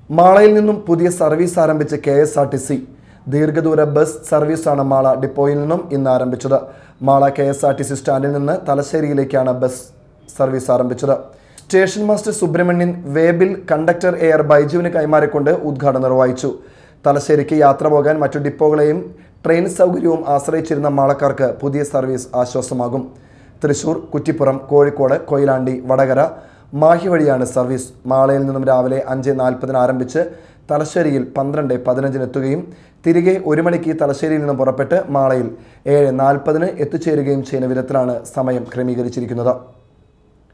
മാളയിൽ നിന്നും പുതിയ സർവീസ് ആരംഭിച്ച K S R T C ദീർഘദൂര ബസ് സർവീസാണ് മാള ഡിപ്പോയിൽ നിന്നും ഇന്ന് ആരംഭിച്ചത് Mala K S R T C സ്റ്റാൻഡിൽ നിന്ന് തലശ്ശേരിയിലേക്കാണ് ബസ് സർവീസ് ആരംഭിച്ചത് station master Subramanian waybill conductor എയർ ബൈജുവിന് കൈമാറിക്കൊണ്ട് ഉദ്ഘാടനം നിർവഹിച്ചു തലശ്ശേരിക്ക് യാത്ര പോകാൻ മറ്റു ഡിപ്പോകളെയും ട്രെയിൻ സൗകര്യവും ആശ്രയിച്ചിരുന്ന മാളക്കാർക്ക് പുതിയ സർവീസ് ആശ്വാസമാകും തൃശൂർ കുറ്റിപ്പുറം കോഴിക്കോട് കൊയിലാണ്ടി വടകര മാഹി വഴിയാണ് സർവീസ് മാളയിൽ നിന്നും രാവിലെ അഞ്ച് നാൽപ്പതിന് ആരംഭിച്ച് തലശ്ശേരിയിൽ പന്ത്രണ്ട് പതിനഞ്ചിന് എത്തുകയും തിരികെ ഒരു മണിക്ക് തലശ്ശേരിയിൽ നിന്നും പുറപ്പെട്ട് മാളയിൽ ഏഴ് നാൽപ്പതിന് എത്തിച്ചേരുകയും ചെയ്യുന്ന വിധത്തിലാണ് സമയം ക്രമീകരിച്ചിരിക്കുന്നത്